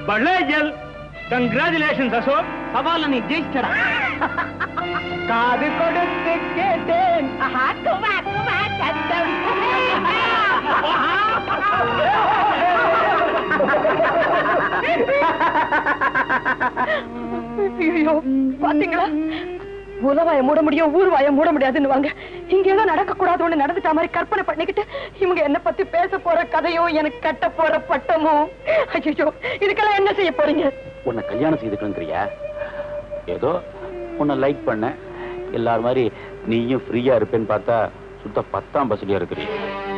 பலேஜல் congratulations Ashok சவால நீ ஜெயிச்சடா காது கொடுத்து கேட்டேன் ஐயோ பாத்தீங்களா உலவாய மூட முடியும் ஊர் வாய மூட முடியாதுன்னு வாங்க இங்க ஏதோ நடக்க கூடாது ஒண்ணு நடந்துட்ட மாதிரி கற்பனை பண்ணிக்கிட்டு இவங்க என்ன பத்தி பேச போற கதையும் எனக்கு கட்ட போற பட்டமும் ஐயோ இதுக்கெல்லாம் என்ன செய்ய போறீங்க உன்னை கல்யாணம் செய்துக்கணுங்கிறியா ஏதோ உன்னை லைக் பண்ண எல்லார் மாதிரி நீயும் ஃப்ரீயா இருப்பேன்னு பார்த்தா சுத்த பத்தாம் பஸ்லயா இருக்கிறீ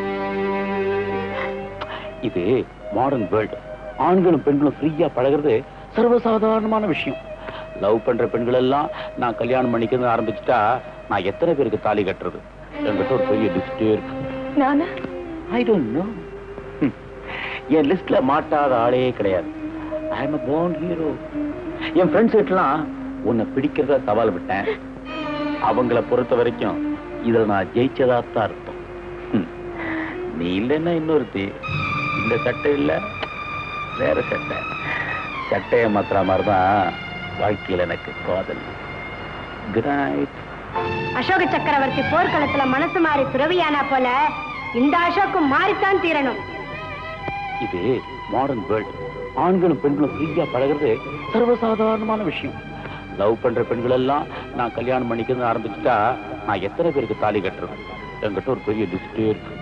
இது மாடர்ன் வேர்ல்டு ஆண்களும் பெண்களும் ஃப்ரீயா பழகுறது சர்வசாதாரணமான விஷயம் லவ் பண்ற பெண்கள் எல்லாம் நான் கல்யாணம் பண்ணிக்கிறது ஆரம்பிச்சுட்டா நான் எத்தனை பேருக்கு தாலி கட்டுறது என்கிட்ட ஒரு பெரிய லிஸ்டே இருக்கு நானு ஐ டோன்ட் நோ என் லிஸ்ட்ல மாட்டாத ஆளே கிடையாது ஐ எம் born ஹீரோ என் ஃப்ரெண்ட்ஸ் கிட்டலாம் உன்னை பிடிக்கிறத சவால் விட்டேன் அவங்கள பொறுத்த வரைக்கும் இதுல நான் ஜெயிச்சதா தான் இருக்கும் ம். நீ இல்லைன்னா இன்னொருத்தி இந்த சட்டை இல்ல வேற சட்டை சட்டையை மாத்திர மாதிரி தான் வாழ்க்கையில் எனக்கு காதல் குட் நைட் அசோக சக்கரவர்த்தி போர்க்களத்துல மனசு மாறி துறவியானா போல இந்த அசோக்கும் மாறித்தான் தீரணும் இது மாடர்ன் வேர்ல்டு ஆண்களும் பெண்களும் ஃப்ரீயா பழகுறது சர்வசாதாரணமான விஷயம் லவ் பண்ற பெண்கள் எல்லாம் நான் கல்யாணம் பண்ணிக்கிறது ஆரம்பிச்சுட்டா நான் எத்தனை பேருக்கு தாலி கட்டுறது என்கிட்ட ஒரு பெரிய லிஸ்டே இருக்கு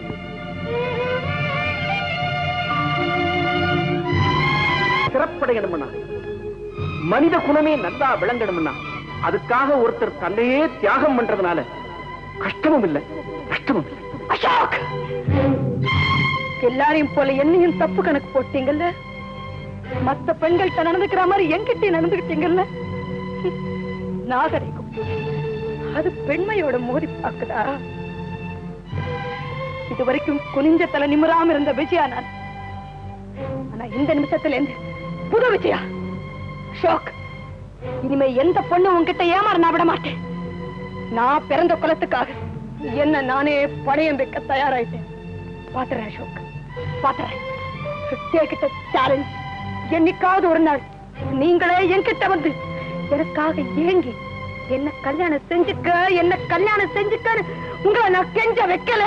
சிறப்படையணும்னா மனித குலமே நல்லா விளங்கணும்னா அதுக்காக ஒருத்தர் தன்னையே தியாகம் பண்றதுனால கஷ்டமும் இல்லை கஷ்டமும் இல்லை அசோக் எல்லாரையும் போல என்னையும் தப்பு கணக்கு போட்டீங்கல்ல மத்த பெண்கள்கிட்ட நடந்துக்கிற மாதிரி என்கிட்ட நடந்துக்கிட்டீங்கல்ல நாகரிகம் அது பெண்மையோட மோதி பாக்குதா இது வரைக்கும் குனிஞ்ச தலை நிமிராம இருந்த விஜயா நான் ஆனா இந்த நிமிஷத்துல இருந்து புது விஜயா ஷோக் இனிமே எந்த பொண்ணு உன்கிட்ட ஏமாற நான் விட மாட்டேன் நான் பிறந்த குலத்துக்காக என்ன நானே பணையம் வைக்க தயாராயிட்டேன் பாத்துறேன் அசோக் பாத்துறேன் கேக்கிட்ட சேலஞ்ச் என்னைக்காவது ஒரு நாள் நீங்களே என்கிட்ட வந்து எனக்காக ஏங்கி என்ன கல்யாணம் செஞ்சுக்க என்ன கல்யாணம் செஞ்சுக்கன்னு உங்களை நான் கெஞ்ச வைக்கல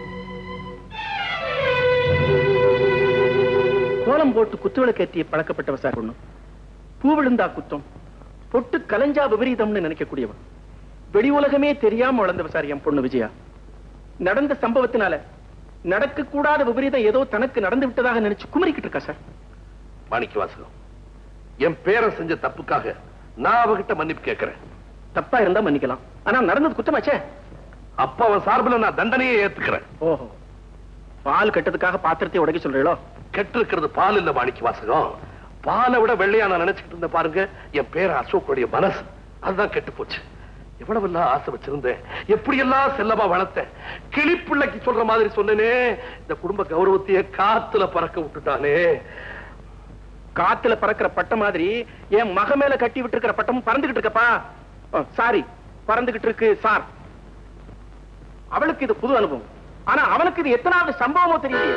கோலம் போட்டு குத்துவிளக்கேற்றிய பழக்கப்பட்டவ சார் பொண்ணு பூ விழுந்தா குத்தம் பொட்டு கலைஞ்சா விபரீதம்னு நினைக்கக்கூடியவன் வெளி உலகமே தெரியாம வளர்ந்தவ சார் என் பொண்ணு விஜயா நடந்த சம்பவத்தினால நடக்க கூடாத விபரீதம் ஏதோ தனக்கு நடந்து விட்டதாக நினைச்சு குமரிக்கிட்டு இருக்கா சார் மாணிக்க வாசகம் என் பேரன் செஞ்ச தப்புக்காக நான் அவகிட்ட மன்னிப்பு கேட்கிறேன் தப்பா இருந்தா மன்னிக்கலாம் ஆனா நடந்தது குற்றமாச்சே அப்ப அவன் சார்பில் நான் தண்டனையே ஏத்துக்கிறேன் ஓஹோ பால் கட்டதுக்காக பாத்திரத்தை உடைக்க சொல்றீங்களோ கெட்டு இருக்கிறது பால் இல்ல மாணிக்க வாசகம் பாலை விட வெள்ளையா நான் நினைச்சிட்டு இருந்தேன் பாருங்க என் பேர அசோக்குடைய மனசு அதுதான் கெட்டு போச்சு எவ்வளவெல்லாம் ஆசை வச்சிருந்தேன் எப்படியெல்லாம் செல்லமா வளர்த்தேன் கிளிப்பிள்ளைக்கு சொல்ற மாதிரி சொன்னேனே இந்த குடும்ப கௌரவத்தையே காத்துல பறக்க விட்டுட்டானே காத்துல பறக்கிற பட்டம் மாதிரி என் மக மேல கட்டி விட்டு இருக்கிற பட்டமும் பறந்துகிட்டு இருக்கப்பா சாரி பறந்துகிட்டு இருக்கு சார் அவளுக்கு இது புது அனுபவம் ஆனா அவனுக்கு இது எத்தனாவது சம்பவமோ தெரியலையே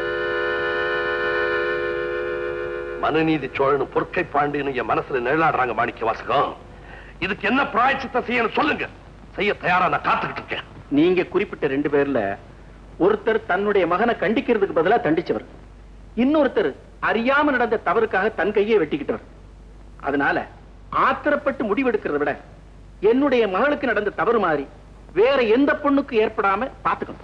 மனுநீதி சோழனும் பொற்கை பாண்டியனும் என் மனசுல நிழலாடுறாங்க மாணிக்க வாசகம் இதுக்கு என்ன பிராய்ச்சித்தம் செய்யணும் சொல்லுங்க செய்ய தயாரா நான் காத்துக்கிட்டு இருக்கேன் நீங்க குறிப்பிட்ட ரெண்டு பேர்ல ஒருத்தர் தன்னுடைய மகனை கண்டிக்கிறதுக்கு பதிலா தண்டிச்சவர் இன்னொருத்தர் அறியாம நடந்த தவறுக்காக தன் கையை வெட்டிக்கிட்டவர் அதனால ஆத்திரப்பட்டு முடிவெடுக்கிறத விட என்னுடைய மகளுக்கு நடந்த தவறு மாதிரி வேற எந்த பொண்ணுக்கு ஏற்படாம பாத்துக்கணும்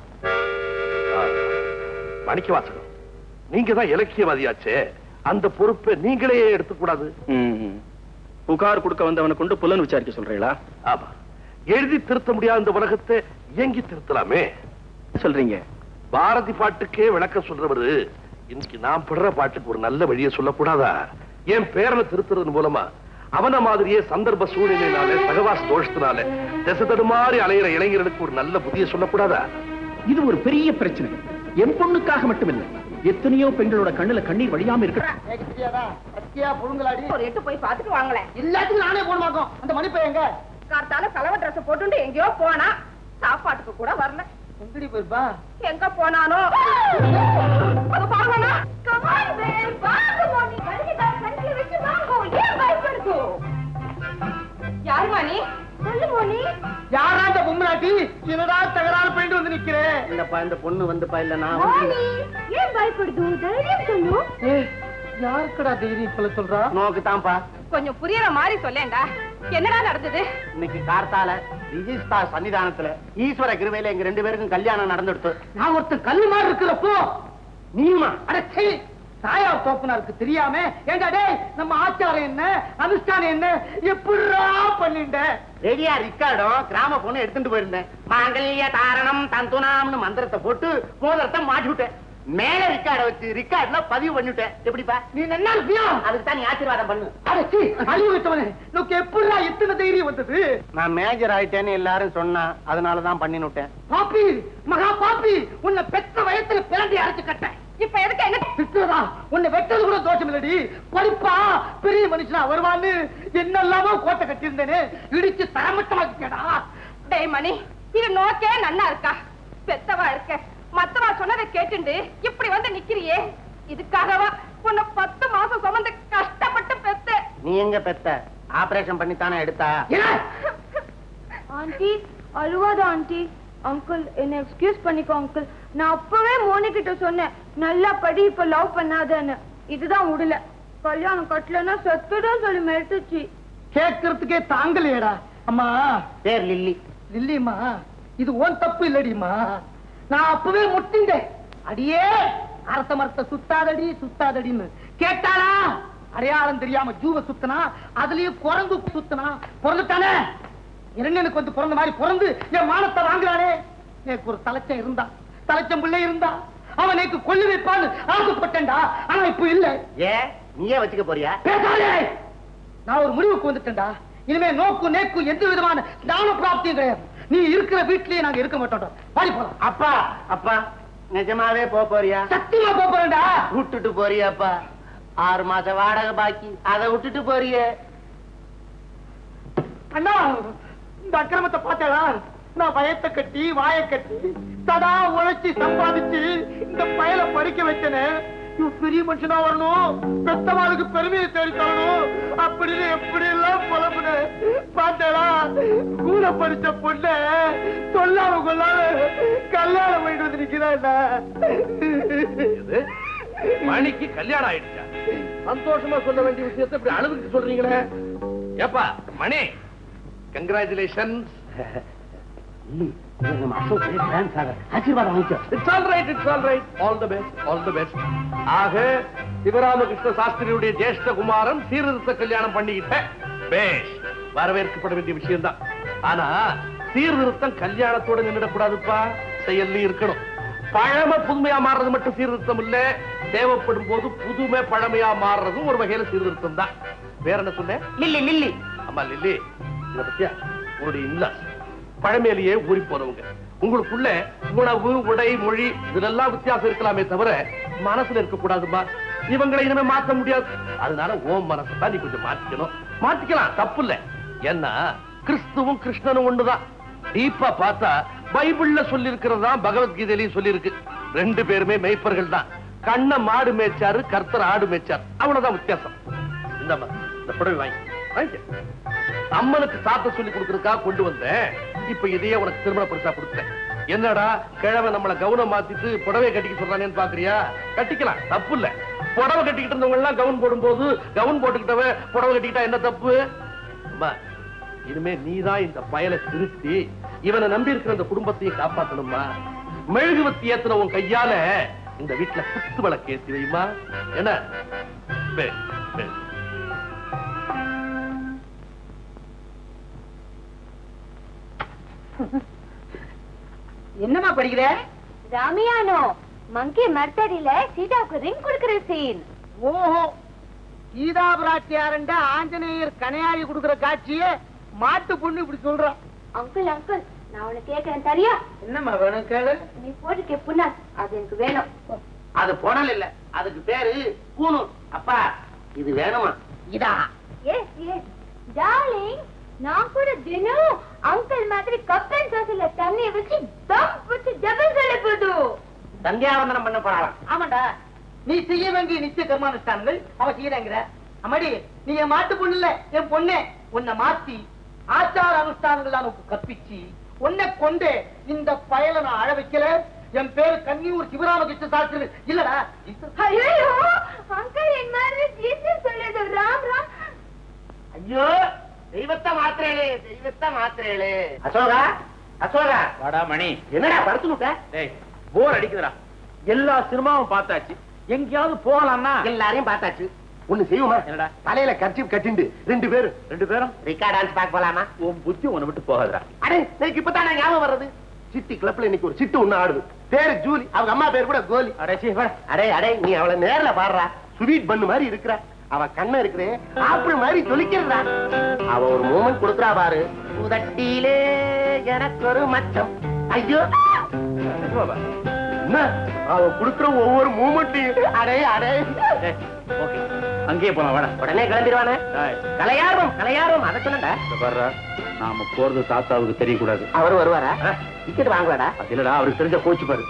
மாணிக்க வாசகம் நீங்க தான் இலக்கியவாதியாச்சே அந்த பொறுப்பை நீங்களே எடுத்துக்கூடாது புகார் கொடுக்க வந்தவனை கொண்டு புலன் விசாரிக்க சொல்றீங்களா ஆமா எழுதி திருத்த முடியாத இந்த உலகத்தை இயங்கி திருத்தலாமே சொல்றீங்க பாரதி பாட்டுக்கே விளக்கம் சொல்றவரு இன்னைக்கு நான் படுற பாட்டுக்கு ஒரு நல்ல வழியை சொல்லக்கூடாதா என் பேரனை திருத்துறது மூலமா அவன மாதிரியே சந்தர்ப்ப சூழ்நிலையினால சகவாச தோஷத்தினால திசை தடுமாறி அலையிற இளைஞர்களுக்கு ஒரு நல்ல புதிய சொல்லக்கூடாதா இது ஒரு பெரிய பிரச்சனை என் பொண்ணுக்காக மட்டுமில்லை எத்தனையோ பெண்களோட கண்ணுல கண்ணீர் வழியாம இருக்கு ஒரு எட்டு போய் பார்த்துட்டு வாங்களேன் எல்லாத்துக்கும் நானே போட மாட்டோம் அந்த மணிப்பை எங்க கார்த்தால கலவை ட்ரெஸ் போட்டுட்டு எங்கேயோ போனா சாப்பாட்டுக்கு கூட வரல எங்கடி போயிருப்பா எங்க போனானோ அது பாருங்கண்ணா. Come on, babe. வாங்க, மோனி. கழுவிட்டா, கழுவி பயப்படாதீங்கப்பா இந்த பொண்ணு வந்துப்பா இல்ல நான் வந்து- ஏன் பயப்படுது தைரியம் சொல்லு ஏய், யாருக்குடா தைரியம் இப்ப சொல்றா நோக்கு தான்ப்பா கொஞ்சம் புரியற மாதிரி சொல்லேன்டா என்னடா நடந்தது இன்னைக்கு கார்த்தால ரிஜிஸ்டா சன்னிதானத்துல ஈஸ்வர கிருபையில எங்க ரெண்டு பேருக்கும் கல்யாணம் நடந்துடுத்து நான் ஒருத்தன் கல்லு மாதிரி இருக்கிறப்போ நீமா அட சீ தாயா தோப்பனாருக்கு தெரியாம ஏண்டா டேய் நம்ம ஆச்சாரம் என்ன அனுஷ்டானம் என்ன எப்படிடா பண்ணிண்ட ரெடியா ரிக்கார்டும் கிராம பொண்ணு எடுத்துட்டு போயிருந்தேன் மாங்கல்ய தாரணம் தந்துனாம்னு மந்திரத்தை போட்டு மோதிரத்தை மாட்டி விட்டேன் மேல ரிக்கார்ட வச்சு ரிக்கார்ட்ல பதிவு பண்ணிவிட்டேன் எப்படிப்பா நீ என்ன இருப்பியா அதுக்கு தான் நீ ஆசீர்வாதம் பண்ணு அட சீ அழிவு விட்டவனே உனக்கு எப்படிடா இத்தனை தைரியம் வந்தது நான் மேஜர் ஆயிட்டேன்னு எல்லாரும் சொன்னா அதனாலதான் பண்ணி விட்டேன் பாப்பி மகா பாப்பி உன்னை பெத்த வயத்துல பிறண்டி அரைச்சு கட்டேன் இப்ப எதுக்கு என்ன திட்டுறதா உன்னை வெட்டது கூட தோஷம் இல்லடி படிப்பா பெரிய மனுஷனா வருவான்னு என்னெல்லாமோ கோட்டை கட்டியிருந்தேனே இடிச்சு தரமட்டமாக்கிட்டேடா டேய் மணி இது நோக்கே நன்னா இருக்கா பெத்தவா இருக்க மத்தவா சொன்னதை கேட்டுண்டு இப்படி வந்து நிக்கிறியே இதுக்காகவா உன்னை பத்து மாசம் சுமந்து கஷ்டப்பட்டு பெத்த நீ எங்க பெத்த ஆபரேஷன் பண்ணித்தானே எடுத்தா ஆண்டி அழுவாத ஆண்டி அங்கிள் என்ன எக்ஸ்கியூஸ் பண்ணிக்கோ அங்கிள் நான் அப்பவே மோனி கிட்ட சொன்னேன் நல்லா படி இப்ப லவ் பண்ணாதன்னு இதுதான் விடல கல்யாணம் கட்டலன்னா செத்துடும் சொல்லி மெடுத்துச்சு கேட்கறதுக்கே தாங்கலையேடா அம்மா பேர் லில்லி இல்லையம்மா இது ஓன் தப்பு இல்லடிம்மா நான் அப்பவே முட்டிண்டேன் அடியே அரச மரத்தை சுத்தாதடி சுத்தாதடின்னு கேட்டாளா அடையாளம் தெரியாம ஜூவ சுத்தனா அதுலயும் குரங்கு சுத்தனா பிறந்துட்டானே இரண்டனுக்கு வந்து பிறந்த மாதிரி பிறந்து என் மானத்தை வாங்குறானே எனக்கு ஒரு தலைச்சம் இருந்தா தலைச்சம் பிள்ளை இருந்தா அவன் எனக்கு கொல்லு வைப்பான்னு ஆசைப்பட்டேன்டா ஆனா இப்ப இல்ல ஏ நீயே வச்சுக்க போறியா பேசாதே நான் ஒரு முடிவுக்கு வந்துட்டேன்டா இனிமே நோக்கு நேக்கு எந்த விதமான ஞான பிராப்தியும் கிடையாது நீ இருக்கிற வீட்லயே நாங்க இருக்க மாட்டோம் பாடி போலாம் அப்பா அப்பா நிஜமாவே போக போறியா சத்தியமா போப் போறேன்டா விட்டுட்டு போறியாப்பா ஆறு மாச வாடகை பாக்கி அதை விட்டுட்டு போறியே அண்ணா இந்த அக்கிரமத்தை பார்த்தேடா நான் பயத்தை கட்டி வாயை கட்டி தடா உழைச்சி சம்பாதிச்சு இந்த பயல படிக்க வச்சனே இவன் பெரிய மனுஷனா வரணும் பெத்தவாளுக்கு பெருமையை தேடி தரணும் அப்படின்னு எப்படி எல்லாம் புலம்புன பார்த்தேடா கூட படிச்ச பொண்ண சொல்லாம கொள்ளாம கல்யாணம் பண்ணிட்டு வந்து இது மணிக்கு கல்யாணம் ஆயிடுச்சா சந்தோஷமா சொல்ல வேண்டிய விஷயத்தை இப்படி அழுதுக்கு சொல்றீங்களே ஏப்பா மணி கங்க்ராச்சுலேஷன் ஆசீர்வாதம் வாங்கிக்கோ it's all right it's all right all the best all the best ஆக சிவராமகிருஷ்ண சாஸ்திரியுடைய ஜேஷ்ட குமாரன் சீர்திருத்த கல்யாணம் பண்ணிக்கிட்ட பேஷ் வரவேற்கப்பட வேண்டிய விஷயம் தான் ஆனா சீர்திருத்தம் கல்யாணத்தோட நின்றுடக்கூடாதுப்பா செயல்லயும் இருக்கணும் பழமை புதுமையா மாறுறது மட்டும் சீர்திருத்தம் இல்ல தேவைப்படும் போது புதுமை பழமையா மாறுறதும் ஒரு வகையில சீர்திருத்தம் தான் வேற என்ன சொன்னேன் லில்லி லில்லி அம்மா லில்லி இத பத்தியா உங்களுடைய இன்லாஸ் பழமையிலேயே ஊறி போனவங்க உங்களுக்குள்ள உணவு உடை மொழி இதெல்லாம் வித்தியாசம் இருக்கலாமே தவிர மனசுல இருக்க கூடாதுமா இவங்களை இனிமே மாத்த முடியாது அதனால ஓம் மனசை தான் நீ கொஞ்சம் மாத்திக்கணும் மாத்திக்கலாம் தப்பு இல்ல ஏன்னா கிறிஸ்துவும் கிருஷ்ணனும் ஒண்ணுதான் டீப்பா பார்த்தா பைபிள்ல சொல்லி இருக்கிறதா பகவத்கீதையிலையும் சொல்லி இருக்கு ரெண்டு பேருமே மெய்ப்பர்கள் தான் கண்ண மாடு மேய்ச்சாரு கர்த்தர் ஆடு மேய்ச்சார் அவ்வளவுதான் வித்தியாசம் இந்தம்மா இந்த புடவை வாங்கி வாங்கிக்க அம்மனுக்கு சாத்த சொல்லி கொடுக்கறதுக்காக கொண்டு வந்தேன் இப்ப இதையே உனக்கு திருமண பரிசா கொடுத்தேன் என்னடா கிழமை நம்மள கவுனம் மாத்திட்டு புடவை கட்டிக்க சொல்றானேன்னு பாக்குறியா கட்டிக்கலாம் தப்பு இல்ல புடவை கட்டிக்கிட்டு இருந்தவங்க எல்லாம் கவுன் போடும்போது கவுன் போட்டுக்கிட்டவ புடவை கட்டிக்கிட்டா என்ன தப்பு அம்மா இனிமே நீதான் இந்த பயலை திருத்தி இவனை நம்பி இருக்கிற அந்த குடும்பத்தையும் காப்பாத்தணுமா மெழுகுவத்தி ஏத்துன உன் கையால இந்த வீட்டுல குத்து விளக்கு ஏத்தி வைமா என்ன பே, பே. என்னமா படிக்கிற ராமியானோ மங்கி மர்த்தடியில சீதாவுக்கு ரிங் கொடுக்கிற சீன் ஓஹோ கீதா பிராட்டியாரண்ட ஆஞ்சநேயர் கனையாழி கொடுக்கிற காட்சியே மாட்டு பொண்ணு இப்படி சொல்றான் அங்கிள் அங்கிள் நான் உனக்கு கேட்கிறேன் சரியா என்னம்மா வேணும் கேளு நீ போட்டுக்க புண்ணா அது எனக்கு வேணும் அது புனல் இல்ல அதுக்கு பேரு கூணும் அப்பா இது வேணுமா இதா எஸ் எஸ் டார்லிங் நான் கூட தினம் அங்கிள் மாதிரி கப் அண்ட் சாஸ்ல தண்ணிய வச்சு தம் வச்சு டபுள் சொல்ல போது சந்தியாவந்தனம் பண்ண போறாளாம் ஆமாண்டா நீ செய்ய வேண்டிய நிச்சய கர்மானுஷ்டானங்கள் அவ செய்யறங்கிற அம்மாடி நீ என் மாட்டு பொண்ணு இல்ல என் பொண்ணே உன்னை மாத்தி ஆச்சார அனுஷ்டானங்கள் நான் உனக்கு கற்பிச்சு உன்னை கொண்டு இந்த பயலை நான் அழ வைக்கல என் பேரு கன்னியூர் சிவராமகிருஷ்ண சாஸ்திரி இல்லடா ஐயோ அங்கிள் என் மாதிரி ஜீசஸ் சொல்லுது ராம் ராம் ஐயோ தெய்வத்தை மாத்திரேளே தெய்வத்தை மாத்திரேளே அசோகா அசோகா வாடா மணி என்னடா படுத்து விட்ட டேய் போர் அடிக்குதுடா எல்லா சினிமாவும் பார்த்தாச்சு எங்கேயாவது போகலாம்னா எல்லாரையும் பார்த்தாச்சு ஒண்ணு செய்வோமா என்னடா? தலையில கர்ச்சி கட்டிண்டு ரெண்டு பேரும் ரெண்டு பேரும் ரிக்கா டான்ஸ் பார்க்க போலாமா உன் புத்தி உன்னை விட்டு போகாதுடா அடே எனக்கு இப்பதான் நான் ஞாபகம் வர்றது சிட்டி கிளப்ல இன்னைக்கு ஒரு சிட்டு ஒண்ணு ஆடுது பேரு ஜூலி அவங்க அம்மா பேர் கூட கோலி அடே சீ வா அடே அடே நீ அவளை நேர்ல பாடுறா ஸ்வீட் பண்ணு மாதிரி இருக்கிற அவ கண்ண இருக்கிறே ஆப்பிள் மாதிரி ஜொலிக்கிறா அவ ஒரு மூமெண்ட் கொடுக்குறா பாரு உதட்டிலே எனக்கு ஒரு மச்சம் ஐயோ என்ன அவ குடுக்குற ஒவ்வொரு மூமெண்ட்டையும் அடே அடே டேய் ஓகே அங்கேயே போலாம் வாடா உடனே கிளம்பிடுவானே டேய் கலையார்வம் கலையார்வம் அதை சொல்லுங்க இத பாருடா நாம போறது தாத்தாவுக்கு தெரியக்கூடாது அவர் வருவாரா டிக்கெட் வாங்குவாடா அது இல்லடா அவருக்கு தெரிஞ்ச கோச்சு பாரு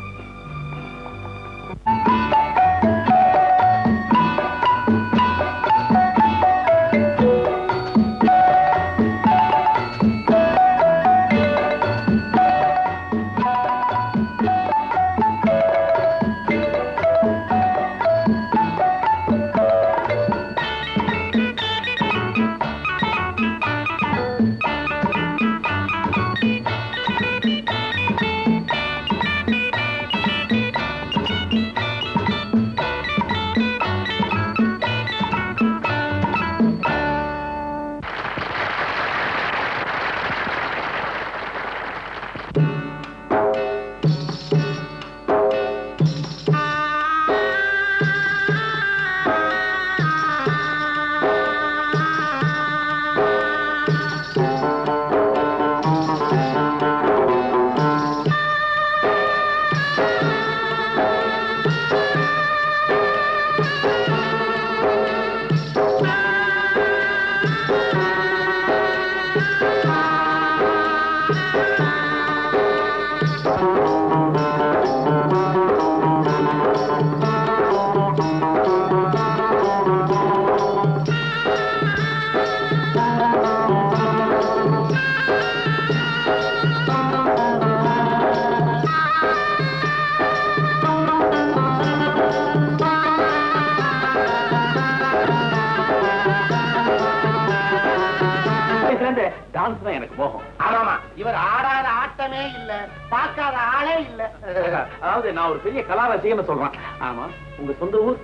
டான்ஸ் தான் எனக்கு மோகம் ஆமாமா இவர் ஆடாத ஆட்டமே இல்ல பார்க்காத ஆளே இல்ல அதாவது நான் ஒரு பெரிய கலா ரசிகன்னு சொல்றேன் ஆமா உங்க சொந்த ஊர்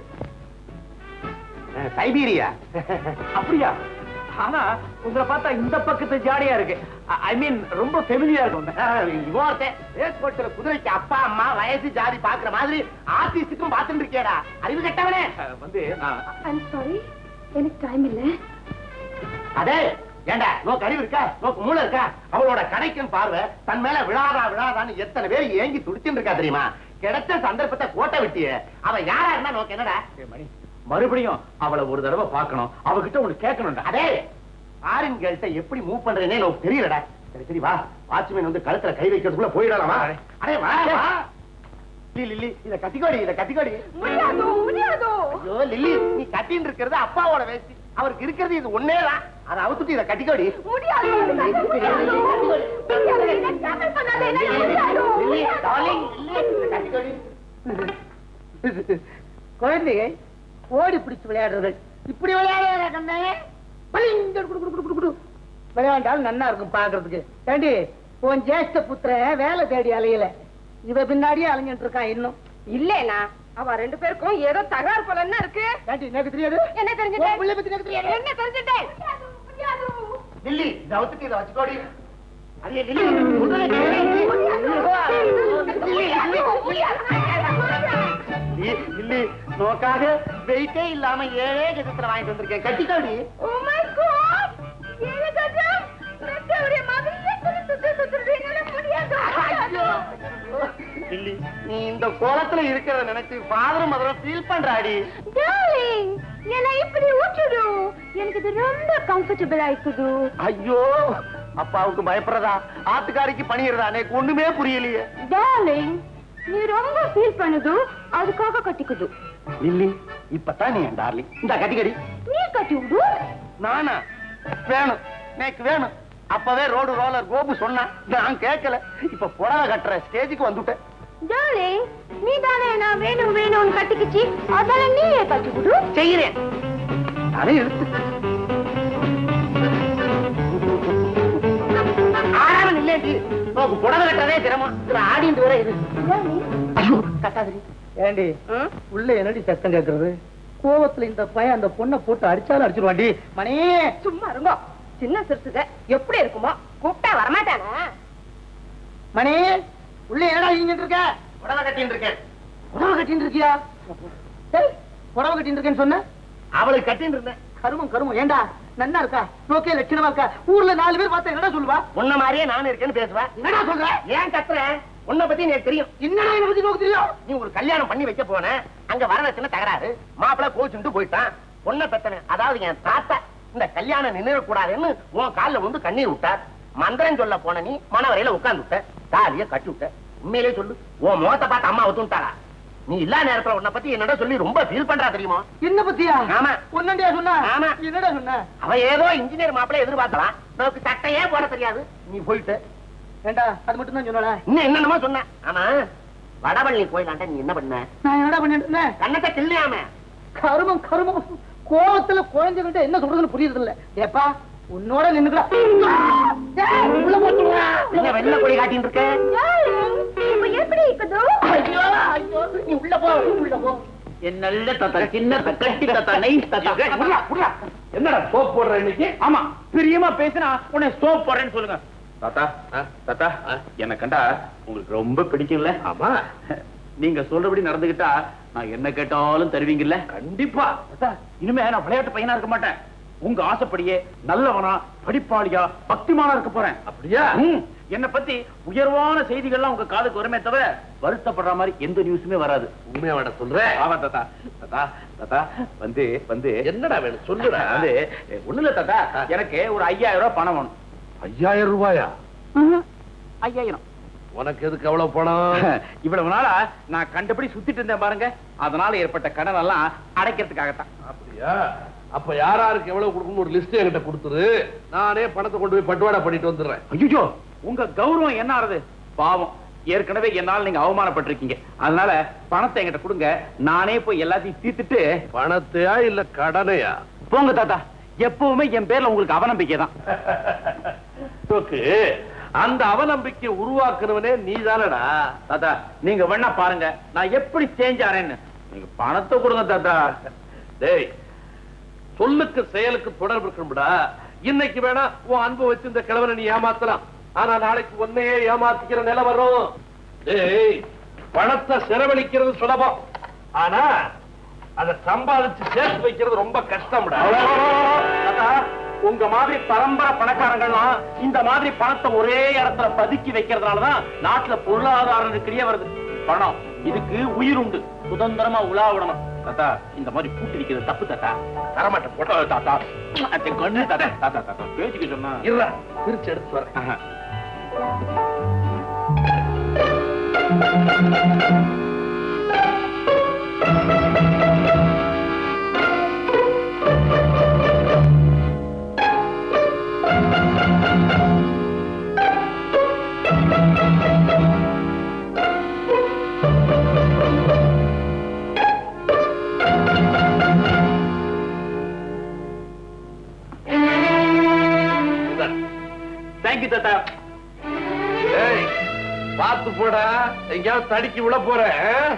சைபீரியா அப்படியா ஆனா உங்களை பார்த்தா இந்த பக்கத்து ஜாடியா இருக்கு ஐ மீன் ரொம்ப ஃபெமிலியா இருக்கும் இவோர்த்தே ரேஸ்கோட்ல குதிரைக்கு அப்பா அம்மா வயசு ஜாதி பாக்குற மாதிரி ஆர்டிஸ்டுக்கும் பாத்துட்டு இருக்கியடா அறிவு கெட்டவனே அஹ், வந்து நான் ஐம் சாரி எனக்கு டைம் இல்ல அதே ஏண்டா நோக்கு அறிவு இருக்கா நோக்கு மூளை இருக்கா அவளோட கடைக்கும் பார்வை தன் மேல விழாதா விழாதான்னு எத்தனை பேர் ஏங்கி துடிச்சுட்டு இருக்கா தெரியுமா கிடைச்ச சந்தர்ப்பத்தை கோட்டை விட்டிய அவன் யாரா இருந்தா நோக்கு என்னடா ஏய், மணி மறுபடியும் அவளை ஒரு தடவை பார்க்கணும் அவகிட்ட ஒண்ணு கேட்கணும்டா அதே ஆரின் கேள்ட்ட எப்படி மூவ் பண்றேனே எனக்கு தெரியலடா சரி சரி வா வாட்ச்மேன் வந்து கழுத்துல கை வைக்கிறதுக்குள்ள போயிடலாமா அடே வா வா லில்லி, லில்லி இத கத்திக்கோடி இத கத்திக்கோடி முடியாதோ முடியாதோ ஐயோ லில்லி நீ கட்டின்னு இருக்கிறது அப்பாவோட வேஷ்டி அவருக்கு இருக்கிறது இது ஒன்னேதான் அதை அவுத்துட்டு இத கட்டிக்கோடி முடியாது லில்லி, darling, லில்லி, இத கட்டிக்கோடி. குழந்தைகள் ஓடி பிடிச்சு விளையாடுறது இப்படி விளையாடுற கண்ணே பளிங்கு குடு, குடு, குடு, குடு, குடு. விளையாண்டாலும் நன்னா இருக்கும் பாக்குறதுக்கு ஏண்டி உன் ஜேஷ்ட புத்திரன் வேலை தேடி அலையல இவ பின்னாடியே அலைஞ்சிட்டு இருக்கான் இன்னும் இல்லேனா அவ ரெண்டு பேருக்கும் ஏதோ தகராறு போல என்ன இருக்கு ஏண்டி எனக்கு தெரியாது என்ன தெரிஞ்சுட்டேன் உன் பிள்ளை பத்தி எனக்கு தெரியாது என்ன தெரிஞ்சுட்டேன் லில்லி இத அவுத்துட்டு இத வச்சுக்கோடி அடே லில்லி சொல்றதை கேளு. லில்லி நோக்காக வெயிட்டே இல்லாம ஏழே கஜத்துல வாங்கிட்டு வந்திருக்கேன் கட்டிக்கோடி Oh my God! ஏழு கஜம்! பெற்றவருடைய மகளையே சுத்தி சுத்தி சுத்துறது என்னால முடியாது. லில்லி நீ இந்த கோலத்துல இருக்கிறத நினைச்சு ஃபாதரும் மதரும் ஃபீல் பண்றாடி Darling, என்னை இப்படி விட்டுடு. எனக்கு இது ரொம்ப கம்ஃபர்டபுள் ஆயிக்குது ஐயோ அப்பாவுக்கு பயப்படுறதா ஆத்துக்காரிக்கு பணியிறதா எனக்கு ஒண்ணுமே புரியலையே டார்லிங் நீ ரொம்ப ஃபீல் பண்ணுது அதுக்காக கட்டிக்குது லில்லி இப்பதான் நீ என் டார்லிங் இந்த கட்டிக்கடி நீ கட்டி விடு நானா வேணும் எனக்கு வேணும் அப்பவே ரோடு ரோலர் கோபு சொன்னா நான் கேட்கல இப்ப புடவை கட்டுற ஸ்டேஜுக்கு வந்துட்டேன் டார்லிங் நீ தானே நான் வேணும் வேணும்னு கட்டிக்கிச்சு அதெல்லாம் நீயே கட்டி விடு செய்கிறேன் அதை எடுத்து ஆறாமல் இல்லையாண்டி உனக்கு புடவை கட்டாதே சிரமம் இதுல ஆடிட்டு வர இது ஐயோ கட்டாதடி ஏண்டி உள்ள என்னடி சத்தம் கேக்குறது கோவத்துல இந்த பையன் அந்த பொண்ணை போட்டு அடிச்சாலும் அடிச்சிருவாண்டி மணி சும்மா இருங்கோ சின்ன சிறுசுக எப்படி இருக்குமோ கூப்பிட்டா வரமாட்டானா மணி உள்ள என்னடா இங்கிட்டு இருக்க புடவை கட்டின்னு இருக்கேன் புடவை கட்டின்னு இருக்கியா டேய், புடவை கட்டின்னு இருக்கேன்னு சொன்ன அவளுக்கு கட்டின்னு இருந்தேன் கருமம் கருமம் ஏண்டா நன்னா இருக்கா நோக்கே லட்சணமா இருக்கா ஊர்ல நாலு பேர் பார்த்தா என்னடா சொல்லுவா உன்ன மாதிரியே நானும் இருக்கேன்னு பேசுவேன் என்னடா சொல்ற ஏன் கத்துற உன்னை பத்தி எனக்கு தெரியும் என்னடா என்ன பத்தி நோக்கு தெரியும் நீ ஒரு கல்யாணம் பண்ணி வைக்க போன அங்க வரதட்சணை தகராறு மாப்பிள்ளை கோச்சுட்டு போயிட்டான் பொண்ணை பெத்தன அதாவது என் தாத்தா இந்த கல்யாணம் நின்னுட கூடாதுன்னு உன் கால்ல வந்து கண்ணீர் விட்டார் மந்திரம் சொல்ல போன நீ மனவரையில உட்கார்ந்து விட்ட தாலிய கட்டி விட்ட உண்மையிலே சொல்லு உன் முகத்தை பார்த்து அம்மா ஒத்துட்டாளா நீ இல்லா நேரத்துல உன்னை பத்தி என்னடா சொல்லி ரொம்ப ஃபீல் பண்றா தெரியுமா என்ன பத்தியா ஆமா உன்னண்டியா சொன்னா ஆமா. என்னடா சொன்ன அவ ஏதோ இன்ஜினியர் மாப்பிள்ளை எதிர்பார்க்கலாம் நமக்கு சட்டையே போட தெரியாது நீ போயிட்டு ஏண்டா அது மட்டும் தான் சொன்னாளா இன்னும் என்னென்னமோ சொன்ன ஆமா வடபழனி கோயிலாண்ட நீ என்ன பண்ண நான் என்னடா பண்ணிட்டு இருந்தேன் கண்ணத்தை கிள்ளையாம கருமம் கருமம் கோவத்துல குழந்தைகிட்ட என்ன சொல்றதுன்னு புரியுது இல்ல ஏப்பா உன்னோட நின்னுக்கலாம் என்ன வெள்ள கொடி காட்டின்னு இருக்க இப்ப எப்படி இருக்குதோ ஐயோ ஐயோ நீ உள்ள போ உள்ள போ என் நல்ல தாத்தா சின்ன கட்டி தாத்தா நைஸ் தாத்தா ஏய், புர்ரா, புர்ரா. என்னடா சோப் போடுற இன்னைக்கு ஆமா பிரியமா பேசினா உன்னை ஸ்டோப் போடுறேன்னு சொல்லுங்க தாத்தா ஆ? தாத்தா ஆ? என்ன கண்டா உங்களுக்கு ரொம்ப பிடிக்கும்ல ஆமா நீங்க சொல்றபடி நடந்துகிட்டா நான் என்ன கேட்டாலும் தருவீங்கல்ல கண்டிப்பா தாத்தா இனிமே நான் விளையாட்டு பையனா இருக்க மாட்டேன் உங்க ஆசைப்படியே நல்லவனா படிப்பாளியா பக்திமானா இருக்க போறேன் அப்படியா ம், என்னை பத்தி உயர்வான செய்திகள்லாம் உங்க காதுக்கு வருமே தவிர வருத்தப்படுற மாதிரி எந்த நியூஸுமே வராது உண்மையா வேட சொல்ற ஆமா தாத்தா தாத்தா தாத்தா வந்து வந்து என்னடா வேணும் சொல்லுடா வந்து ஒண்ணு இல்ல தாத்தா எனக்கு ஒரு ஐயாயிரம் ரூபாய் பணம் வேணும் ஐயாயிரம் ரூபாயா ஐயாயிரம் உனக்கு எதுக்கு எவ்வளவு பணம் இவ்வளவு நாளா நான் கண்டபடி சுத்திட்டு இருந்தேன் பாருங்க அதனால ஏற்பட்ட கடன் எல்லாம் அடைக்கிறதுக்காகத்தான் அப்படியா அப்ப யாராருக்கு எவ்வளவு கொடுக்கணும் ஒரு லிஸ்ட் என்கிட்ட கொடுத்துரு நானே பணத்தை கொண்டு போய் பட்டுவாடா பண்ணிட்டு வந்துடுறேன் ஐயோ உங்க கௌரவம் என்ன ஆறுது பாவம் ஏற்கனவே என்னால நீங்க அவமானப்பட்டிருக்கீங்க அதனால பணத்தை என்கிட்ட கொடுங்க நானே போய் எல்லாத்தையும் தீர்த்துட்டு பணத்தையா இல்ல கடனையா போங்க தாத்தா எப்பவுமே என் பேர்ல உங்களுக்கு அவநம்பிக்கை தான் அசோக்கு, அந்த அவநம்பிக்கை உருவாக்குனவனே நீதானடா தாத்தா நீங்க வேணா பாருங்க நான் எப்படி சேஞ்ச் ஆறேன்னு நீங்க பணத்தை கொடுங்க தாத்தா டேய் சொல்லுக்கு செயலுக்கு தொடர்பு இருக்கணும்டா இன்னைக்கு வேணா உன் அன்பு வச்சு இந்த கிழவனை நீ ஏமாத்தலாம் ஆனா நாளைக்கு உன்னையே ஏமாத்திக்கிற நிலை வரும் டேய் பணத்தை செலவழிக்கிறது சுலபம் ஆனா அதை சம்பாதிச்சு சேர்த்து வைக்கிறது ரொம்ப கஷ்டம்டா தாத்தா உங்க மாதிரி பரம்பரை பணக்காரங்கள்லாம் இந்த மாதிரி பணத்தை ஒரே இடத்துல பதுக்கி வைக்கிறதுனாலதான் நாட்டுல பொருளாதாரம் இருக்கிறே வருது பணம் இதுக்கு உயிர் உண்டு சுதந்திரமா உலா விடணும் தாத்தா இந்த மாதிரி பூட்டி வைக்கிறது தப்பு தாத்தா தரமாட்டேன் போட போட்டோ தாத்தா அது கண்ணு தாத்தா தாத்தா தாத்தா பேச்சுக்கு சொன்னா இருடா பிரிச்சு எடுத்து வரேன் ஆஹா. இந்தா. தேங்க்யூ தாத்தா ஏய் பார்த்து போடா எங்கேயாவது தடுக்கி விட போறேன்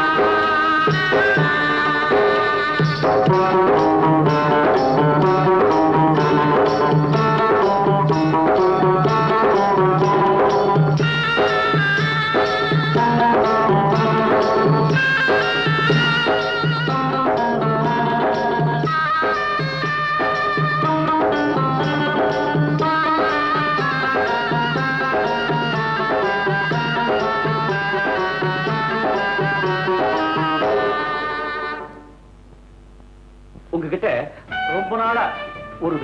ஆ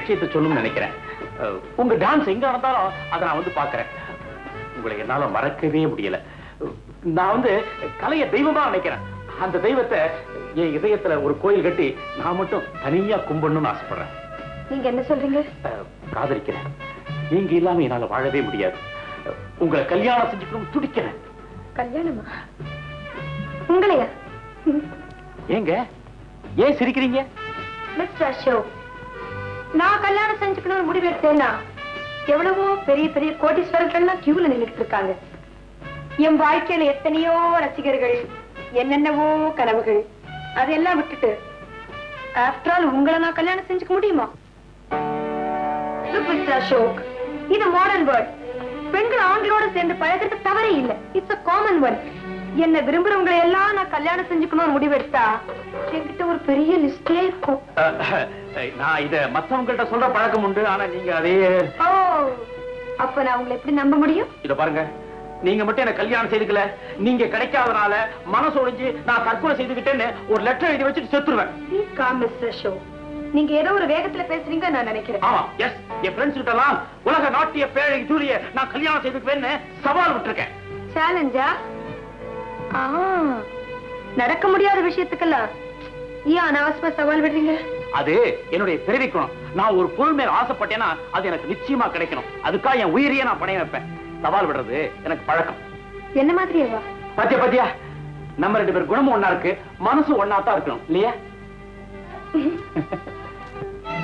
விஷயத்தை சொல்லணும்னு நினைக்கிறேன் அஹ், உங்க டான்ஸ் எங்க நடந்தாலும் அதை நான் வந்து பாக்குறேன் உங்களை என்னால மறக்கவே முடியல நான் வந்து கலைய தெய்வமா நினைக்கிறேன் அந்த தெய்வத்தை என் இதயத்துல ஒரு கோயில் கட்டி நான் மட்டும் தனியா கும்பிடணும்னு ஆசைப்படுறேன் நீங்க என்ன சொல்றீங்க அஹ், காதலிக்கிறேன் நீங்க இல்லாம என்னால வாழவே முடியாது அஹ், உங்களை கல்யாணம் செஞ்சுக்கணும் துடிக்கிறேன் கல்யாணமா உங்களையா ஏங்க ஏன் சிரிக்கிறீங்க மிஸ்டர் அசோக் நான் கல்யாணம் செஞ்சுக்கணும்னு முடிவு எடுத்தேன்னா எவ்வளவோ பெரிய பெரிய கோடீஸ்வரர்கள்லாம் கியூல நின்றுட்டு இருக்காங்க என் வாழ்க்கையில எத்தனையோ ரசிகர்கள் என்னென்னவோ கனவுகள் அதெல்லாம் விட்டுட்டு ஆஃப்டர் ஆல் உங்களை நான் கல்யாணம் செஞ்சுக்க முடியுமா Look, Mr. அசோக் இது மாடர்ன் வேர்ல்ட் பெண்கள் ஆண்களோட சேர்ந்து பழகிறது தவறே இல்ல இட்ஸ் a காமன் ஒன் என்ன விரும்புறவங்களை எல்லாம் நான் கல்யாணம் செஞ்சுக்கணும்னு முடிவெடுத்தா என்கிட்ட ஒரு பெரிய லிஸ்டே இருக்கும் அஹ், அஹ், நான் இத மத்தவங்கள்ட்ட சொல்ற பழக்கம் உண்டு ஆனா நீங்க அதே ஓ அப்ப நான் உங்களை எப்படி நம்ப முடியும் இத பாருங்க நீங்க மட்டும் என்ன கல்யாணம் செய்துக்கல நீங்க கிடைக்காதனால மனசு ஒழிஞ்சு நான் தற்கொலை செய்துக்கிட்டேன்னு ஒரு லெட்டர் எழுதி வச்சுட்டு செத்துருவேன் ப்ளீஸ் காம் மிஸ்டர் ஷோ நீங்க ஏதோ ஒரு வேகத்துல பேசுறீங்க நான் நினைக்கிறேன் ஆமா எஸ் என் ஃப்ரெண்ட்ஸ் கிட்ட எல்லாம் உலக நாட்டிய பேழை ஜூலிய நான் கல்யாணம் செய்துக்குவேன்னு சவால் விட்டுருக்கேன் சேலஞ்சா ஆ நடக்க முடியாத விஷயத்துக்கெல்லாம் ஏன் அனாவசியமா சவால் விடுறீங்க அது என்னுடைய பிறவி குணம் நான் ஒரு பொருள் மேல ஆசைப்பட்டேன்னா அது எனக்கு நிச்சயமா கிடைக்கணும் அதுக்காக என் உயிரையே நான் பணைய வைப்பேன் சவால் விடுறது எனக்கு பழக்கம் என்ன மாதிரியேவா பாத்தியா பாத்தியா நம்ம ரெண்டு பேர் குணமும் ஒண்ணா இருக்கு மனசு ஒண்ணா தான் இருக்கணும் இல்லையா